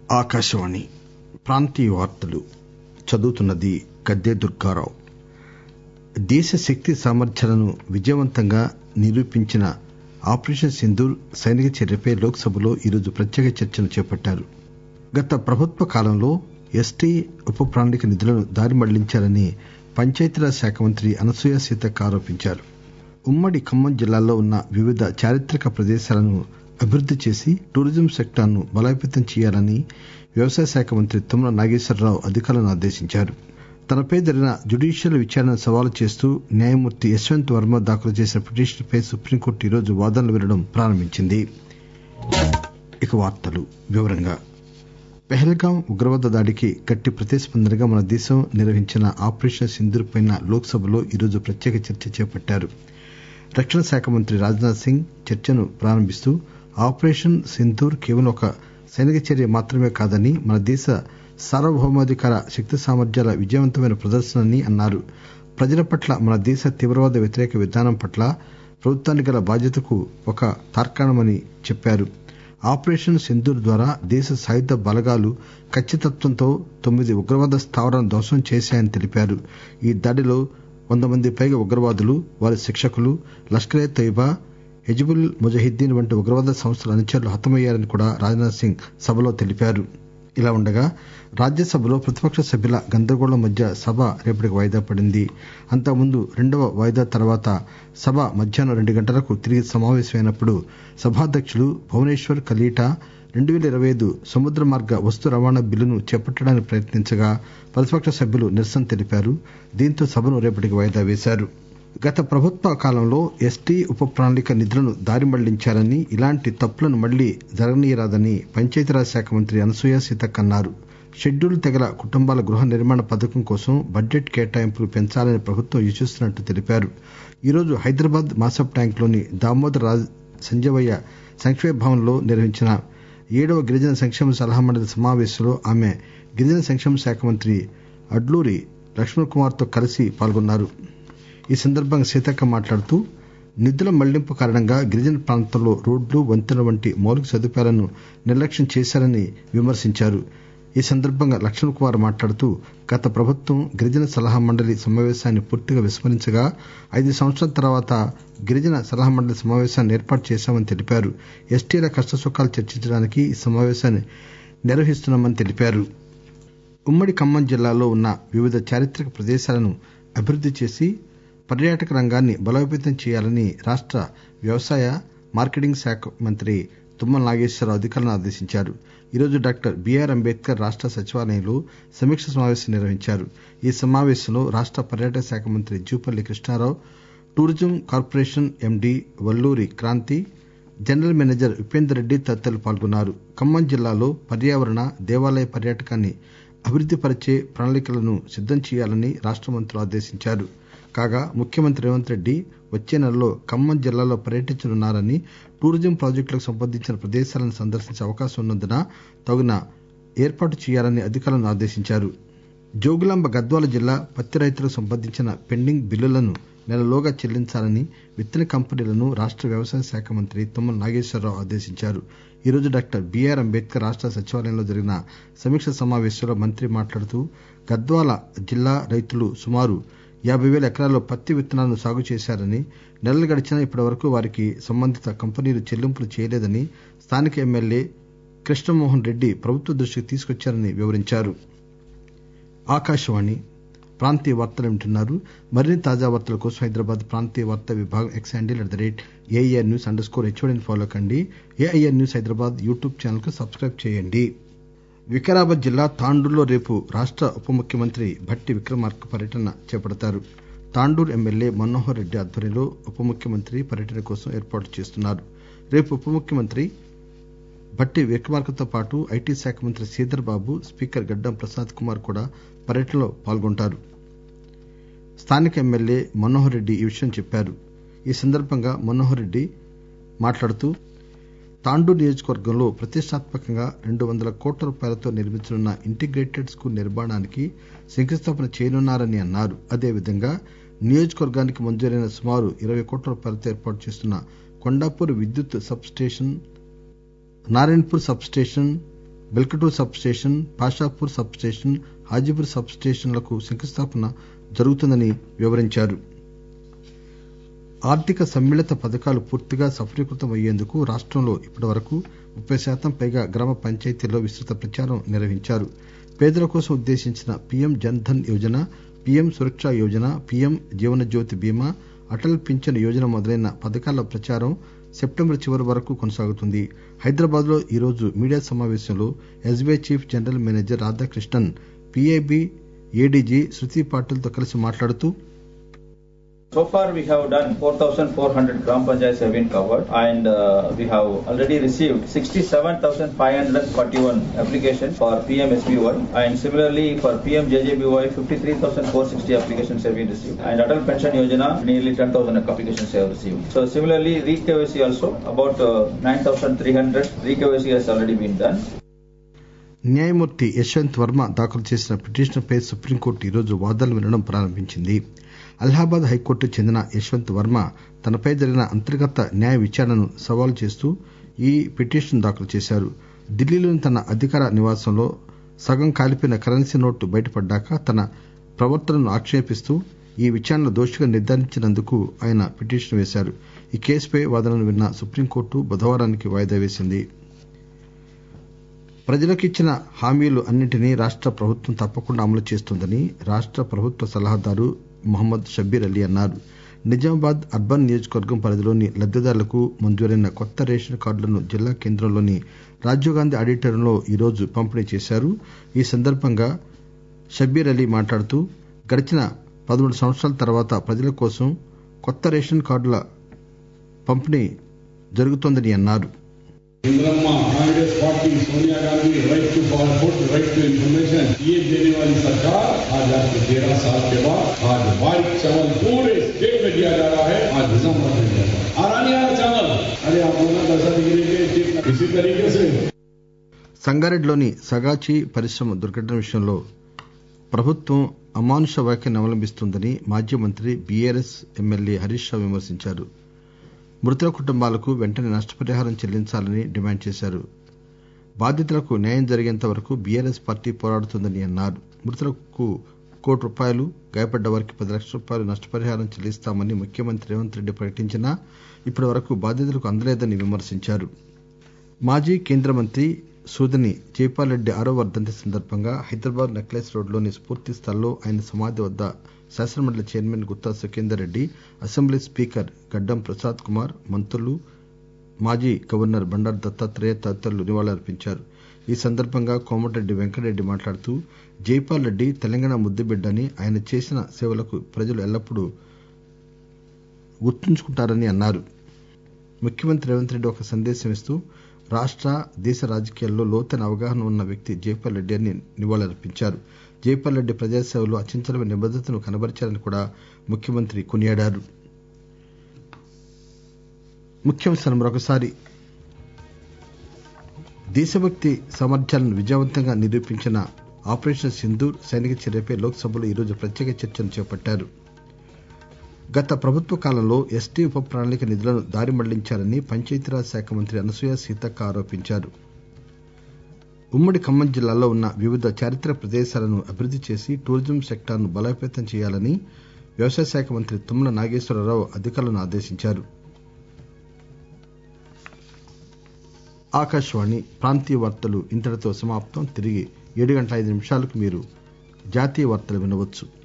ఆకాశవాణి ప్రాంతీయ వార్తలు చదువుతున్నది గద్దె దుర్గారావు దేశ శక్తి సామర్థ్యాలను విజయవంతంగా నిరూపించిన ఆపరేషన్ సింధూర్ సైనిక చర్యపై లోక్ సభలో ఈరోజు ప్రత్యేక చర్చను చేపట్టారు గత ప్రభుత్వ కాలంలో ఎస్టీ ఉప ప్రణాళిక నిధులను దారి మళ్లించారని పంచాయతీరాజ్ శాఖ మంత్రి అనసూయ సీతక్క ఆరోపించారు ఉమ్మడి ఖమ్మం జిల్లాలో ఉన్న వివిధ చారిత్రక ప్రదేశాలను అభివృద్ది చేసి టూరిజం సెక్టార్ ను బలోపేతం చేయాలని వ్యవసాయ శాఖ మంత్రి తుమ్మల నాగేశ్వరరావు అధికారులను ఆదేశించారు తనపై జరిగిన జ్యుడీషియల్ విచారణను సవాలు చేస్తూ న్యాయమూర్తి యశ్వంత్ వర్మ దాఖలు చేసిన పిటిషన్ పై సుప్రీంకోర్టు ఈరోజు వాదనలు వినడం ప్రారంభించింది పెహల్గాం ఉగ్రవాద దాడికి గట్టి ప్రతిస్పందనగా మన దేశం నిర్వహించిన ఆపరేషన్ సింధూర్ పై లోక్ సభలో ఈరోజు ప్రత్యేక చర్చ చేపట్టారు రక్షణ శాఖ మంత్రి రాజ్ నాథ్ సింగ్ చర్చను ప్రారంభిస్తూ ఆపరేషన్ సింధూర్ కేవలం ఒక సైనిక చర్య మాత్రమే కాదని మన దేశ సార్వభౌమాధికార శక్తి సామర్థ్యాల విజయవంతమైన ప్రదర్శన అని అన్నారు ప్రజల పట్ల మన దేశ తీవ్రవాద వ్యతిరేక విధానం పట్ల ప్రభుత్వానికి గల బాధ్యతకు ఒక తార్కాణమని చెప్పారు ఆపరేషన్ సింధూర్ ద్వారా దేశ సాయుధ బలగాలు కచ్చితత్వంతో తొమ్మిది ఉగ్రవాద స్థావరాలను ధ్వంసం చేశాయని తెలిపారు ఈ దాడిలో వంద మందికి పైగా ఉగ్రవాదులు వారి శిక్షకులు లష్కర్ ఎ తోయిబా హిజ్బుల్ ముజాహిద్దీన్ వంటి ఉగ్రవాద సంస్థల అనుచరులు హతమయ్యారని కూడా రాజ్ నాథ్ సింగ్ సభలో తెలిపారు ఇలా ఉండగా రాజ్యసభలో ప్రతిపక్ష సభ్యుల గందరగోళం మధ్య సభ రేపటికి వాయిదా పడింది అంతకుముందు రెండవ వాయిదా తర్వాత సభ మధ్యాహ్నం రెండు గంటలకు తిరిగి సమావేశమైనప్పుడు సభాధ్యకులు భువనేశ్వర్ కలీటా రెండు పేల ఇరవై ఐదు సముద్ర మార్గ వస్తు రవాణా బిల్లును చేపట్టడానికి ప్రయత్నించగా ప్రతిపక్ష సభ్యులు నిరసన తెలిపారు దీంతో సభను రేపటికి వాయిదా వేశారు గత ప్రభుత్వ కాలంలో ఎస్టీ ఉప ప్రణాళిక నిధులను దారి మళ్లించారని ఇలాంటి తప్పులను మళ్లీ జరగనీయరాదని పంచాయతీరాజ్ శాఖ మంత్రి అనసూయ సీతక్క అన్నారు షెడ్యూల్ తెగల కుటుంబాల గృహ నిర్మాణ పథకం కోసం బడ్జెట్ కేటాయింపులు పెంచాలని ప్రభుత్వం యోచిస్తున్నట్లు తెలిపారు ఈరోజు హైదరాబాద్ మాసబ్ ట్యాంక్లోని దామోదర్ రాజ్ సంజీవయ్య సంక్షేమ భవన్లో నిర్వహించిన ఏడవ గిరిజన సంక్షేమ సలహా మండలి సమావేశంలో ఆమె గిరిజన సంక్షేమ శాఖ మంత్రి అడ్లూరి లక్ష్మణ్ కుమార్ తో కలిసి పాల్గొన్నారు ఈ సందర్బంగా సీతక్క మాట్లాడుతూ నిధుల మళ్లింపు కారణంగా గిరిజన ప్రాంతాల్లో రోడ్లు వంతెనల వంటి మౌలిక సదుపాయాలను నిర్లక్ష్యం చేశారని విమర్శించారు ఈ సందర్బంగా లక్ష్మణ్ కుమార్ మాట్లాడుతూ గత ప్రభుత్వం గిరిజన సలహా మండలి సమావేశాన్ని పూర్తిగా విస్మరించగా ఐదు సంవత్సరాల తర్వాత గిరిజన సలహా మండలి సమావేశాన్ని ఏర్పాటు చేశామని తెలిపారు ఎస్టీల కష్టసుఖాలు చర్చించడానికి ఈ సమావేశాన్ని నిర్వహిస్తున్నామని తెలిపారు ఉమ్మడి ఖమ్మం జిల్లాలో ఉన్న వివిధ చారిత్రక ప్రదేశాలను అభివృద్ది చేసి పర్యాటక రంగాన్ని బలోపేతం చేయాలని రాష్ట వ్యవసాయ మార్కెటింగ్ శాఖ మంత్రి తుమ్మల నాగేశ్వరరావు అధికారులను ఆదేశించారు ఈరోజు డాక్టర్ బీఆర్ అంబేద్కర్ రాష్ట సచివాలయంలో సమీక్ష సమావేశం నిర్వహించారు ఈ సమావేశంలో రాష్ట పర్యాటక శాఖ మంత్రి Jupally Krishnarao tourism corporation MD Valluri Kranti general manager Upender Reddy తదితరులు పాల్గొన్నారు ఖమ్మం జిల్లాలో పర్యావరణ దేవాలయ పర్యాటకాన్ని అభివృద్ది పరిచే ప్రణాళికలను సిద్దం చేయాలని రాష్ట మంత్రులు ఆదేశించారు కాగా ముఖ్యమంత్రి రేవంత్ రెడ్డి వచ్చే నెలలో ఖమ్మం జిల్లాలో పర్యటించనున్నారని టూరిజం ప్రాజెక్టులకు సంబంధించిన ప్రదేశాలను సందర్శించే అవకాశం ఉన్నందున తగిన ఏర్పాటు చేయాలని అధికారులను ఆదేశించారు జోగులాంబ గద్వాల జిల్లా పత్తి రైతులకు సంబంధించిన పెండింగ్ బిల్లులను నెలలోగా చెల్లించాలని విత్తన కంపెనీలను రాష్ట వ్యవసాయ శాఖ మంత్రి తుమ్మల నాగేశ్వరరావు ఆదేశించారు ఈరోజు డాక్టర్ బీఆర్ అంబేద్కర్ రాష్ట సచివాలయంలో జరిగిన సమీక్ష సమావేశంలో మంత్రి మాట్లాడుతూ గద్వాల జిల్లా రైతులు సుమారు యాబై పేల ఎకరాల్లో పత్తి విత్తనాలను సాగు చేశారని నెలలు గడిచినా ఇప్పటివరకు వారికి సంబంధిత కంపెనీలు చెల్లింపులు చేయలేదని స్థానిక ఎమ్మెల్యే కృష్ణమోహన్ రెడ్డి ప్రభుత్వ దృష్టికి తీసుకొచ్చారని వివరించారు ప్రాంతీయ వార్తలు వింటున్నారు మరిన్ని తాజా వార్తల కోసం హైదరాబాద్ ప్రాంతీయ వార్తా విభాగం X handle at the rate AIR news underscore హెచ్ఓడిని ఫాలో కండి AIR news Hyderabad YouTube channel కు సబ్స్క్రైబ్ చేయండి వికారాబాద్ జిల్లా తాండూరులో రేపు రాష్ట ఉప ముఖ్యమంత్రి భట్టి విక్రమార్క పర్యటన చేపడతారు తాండూరు ఎమ్మెల్యే మనోహర్ రెడ్డి ఆధ్వర్యంలో ఉప ముఖ్యమంత్రి పర్యటన కోసం ఏర్పాటు చేస్తున్నారు రేపు ఉప ముఖ్యమంత్రి భట్టి విక్రమార్కతో పాటు ఐటీ శాఖ మంత్రి శ్రీధర్ బాబు స్పీకర్ గడ్డం ప్రసాద్ కుమార్ కూడా పర్యటనలో పాల్గొంటారు స్థానిక ఎమ్మెల్యే మనోహర్ రెడ్డి ఈ విషయం చెప్పారు ఈ సందర్బంగా మనోహర్ రెడ్డి మాట్లాడుతూ తాండూరు నియోజకవర్గంలో ప్రతిష్టాత్మకంగా రెండు వందల కోట్ల రూపాయలతో నిర్మించనున్న ఇంటిగ్రేటెడ్ స్కూల్ నిర్మాణానికి శంకుస్థాపన చేయనున్నారని అన్నారు అదేవిధంగా నియోజకవర్గానికి మంజూరైన సుమారు ఇరవై కోట్ల రూపాయలతో ఏర్పాటు చేస్తున్న కొండాపూర్ విద్యుత్ sub station Narayanpur sub station Belkatur sub station Pashapur sub station Hajipur sub స్టేషన్లకు శంకుస్థాపన జరుగుతుందని వివరించారు ఆర్థిక సమ్మిళిత పథకాలు పూర్తిగా సఫలీకృతం అయ్యేందుకు రాష్టంలో ఇప్పటివరకు ముప్పై శాతం పైగా గ్రామ పంచాయతీల్లో విస్తృత ప్రచారం నిర్వహించారు పేదల కోసం ఉద్దేశించిన PM Jan Dhan Yojana PM Suraksha Yojana PM Jeevan Jyoti బీమా అటల్ పింఛన్ యోజన మొదలైన పథకాల ప్రచారం సెప్టెంబర్ చివరి వరకు కొనసాగుతుంది హైదరాబాద్ లో ఈరోజు మీడియా సమావేశంలో SBI chief general manager Radhakrishnan PIB ADG Shruti Patil తో కలిసి మాట్లాడుతూ So far, we have done 4,400 gram panchayats have been covered, and uh, we have already received 67,541 applications for PMSBY, and similarly for PMJJBY, 53,460 applications have been received, and Atal Pension Yojana, nearly 10,000 applications have received. So similarly, re-KYC also about uh, 9,300 re-KYC has already been done. న్యాయమూర్తి యశ్వంత్ వర్మ దాఖలు చేసిన పిటిషన్పై supreme court ఈరోజు వాదనలు వినడం ప్రారంభించింది అలహాబాద్ హైకోర్టుకు చెందిన యశ్వంత్ వర్మ తనపై జరిగిన అంతర్గత న్యాయ విచారణను సవాలు చేస్తూ ఈ పిటిషన్ దాఖలు చేశారు ఢిల్లీలోని తన అధికార నివాసంలో సగం కాలిపోయిన కరెన్సీ నోటు బయటపడ్డాక తన ప్రవర్తనను ఆక్షేపిస్తూ ఈ విచారణలో దోషిగా నిర్ధారించినందుకు ఆయన పిటిషన్ వేశారు ఈ కేసుపై వాదనలు విన్న సుప్రీంకోర్టు బుధవారానికి వాయిదా వేసింది ప్రజలకిచ్చిన హామీలు అన్నింటినీ రాష్ట ప్రభుత్వం తప్పకుండా అమలు చేస్తుందని రాష్ట ప్రభుత్వ సలహాదారు మహమ్మద్ షబ్బీర్ అలీ అన్నారు నిజామాబాద్ అర్బన్ నియోజకవర్గం పరిధిలోని లబ్దిదారులకు మంజూరైన కొత్త రేషన్ కార్డులను జిల్లా కేంద్రంలోని రాజీవ్గాంధీ ఆడిటోరియంలో ఈరోజు పంపిణీ చేశారు ఈ సందర్భంగా షబ్బీర్ అలీ మాట్లాడుతూ గడిచిన పదమూడు సంవత్సరాల తర్వాత ప్రజల కోసం కొత్త రేషన్ కార్డుల పంపిణీ జరుగుతోందని అన్నారు Indiramma Congress party Sonia Gandhi right to passport right to information ये देने वाली सरकार आज आपके तेरह साल के बाद आज व्हाइट चावल पूरे स्टेट में दिया जा रहा है आज निजामाबाद में दिया जा रहा है आरानी वाला चावल अरे आप लोग ना पैसा दिखेंगे इसी तरीके से సంగారెడ్డిలోని సగాచి పరిశ్రమ దుర్ఘటన విషయంలో ప్రభుత్వం అమానుష వ్యాఖ్యను అవలంబిస్తోందని మాజీ మంత్రి బీఆర్ఎస్ ఎమ్మెల్యే హరీష్ రావు విమర్శించారు మృతుల కుటుంబాలకు వెంటనే నష్టపరిహారం చెల్లించాలని డిమాండ్ చేశారు బాధితులకు న్యాయం జరిగేంత వరకు బీఆర్ఎస్ పార్టీ పోరాడుతుందని అన్నారు మృతులకు కోటి రూపాయలు గాయపడ్డ వారికి పది లక్షల రూపాయలు నష్టపరిహారం చెల్లిస్తామని ముఖ్యమంత్రి రేవంత్ రెడ్డి ప్రకటించినా ఇప్పటి వరకు బాధితులకు అందలేదని విమర్శించారు మాజీ కేంద్ర మంత్రి సూదిని జైపాల్ రెడ్డి ఆరో వర్ధంతి సందర్భంగా హైదరాబాద్ నెక్లెస్ రోడ్లోని స్ఫూర్తి స్థల్లో ఆయన సమాధి వద్ద శాసనమండలి chairman Gutha Sukender Reddy assembly speaker Gaddam Prasad Kumar మంత్రులు మాజీ గవర్నర్ బండారు దత్తాత్రేయ తదితరులు నివాళులర్పించారు ఈ సందర్భంగా కోమటిరెడ్డి వెంకటరెడ్డి మాట్లాడుతూ జైపాల్ రెడ్డి తెలంగాణ ముద్దుబిడ్డ అని ఆయన చేసిన సేవలకు ప్రజలు ఎల్లప్పుడూ గుర్తుంచుకుంటారని అన్నారు ముఖ్యమంత్రి రేవంత్ రెడ్డి ఒక సందేశం ఇస్తూ రాష్ట దేశ రాజకీయాల్లో లోతైన అవగాహన ఉన్న వ్యక్తి జైపాల్ రెడ్డి అని నివాళులర్పించారు జైపాల్ రెడ్డి ప్రజాసేవలో అచంచలమైన నిబద్దతను కనబరిచారని కూడా ముఖ్యమంత్రి కొనియాడారు ముఖ్యాంశాలు మరొకసారి దేశభక్తి సామర్థ్యాలను విజయవంతంగా నిరూపించిన ఆపరేషన్ సింధూర్ సైనిక చర్యపై లోక్సభలో ఈరోజు ప్రత్యేక చర్చను చేపట్టారు గత ప్రభుత్వ కాలంలో ఎస్టీ ఉప ప్రణాళిక నిధులను దారి మళ్లించారని పంచాయతీరాజ్ శాఖ మంత్రి అనసూయ సీతక్క ఆరోపించారు ఉమ్మడి ఖమ్మం జిల్లాలో ఉన్న వివిధ చారిత్రక ప్రదేశాలను అభివృద్ది చేసి టూరిజం సెక్టార్ను బలోపేతం చేయాలని వ్యవసాయ శాఖ మంత్రి తుమ్మల నాగేశ్వరరావు అధికారులను ఆదేశించారు ఆకాశవాణి ప్రాంతీయ వార్తలు ఇంతటితో సమాప్తం తిరిగి ఏడు గంటల ఐదు నిమిషాలకు మీరు జాతీయ వార్తలు వినవచ్చు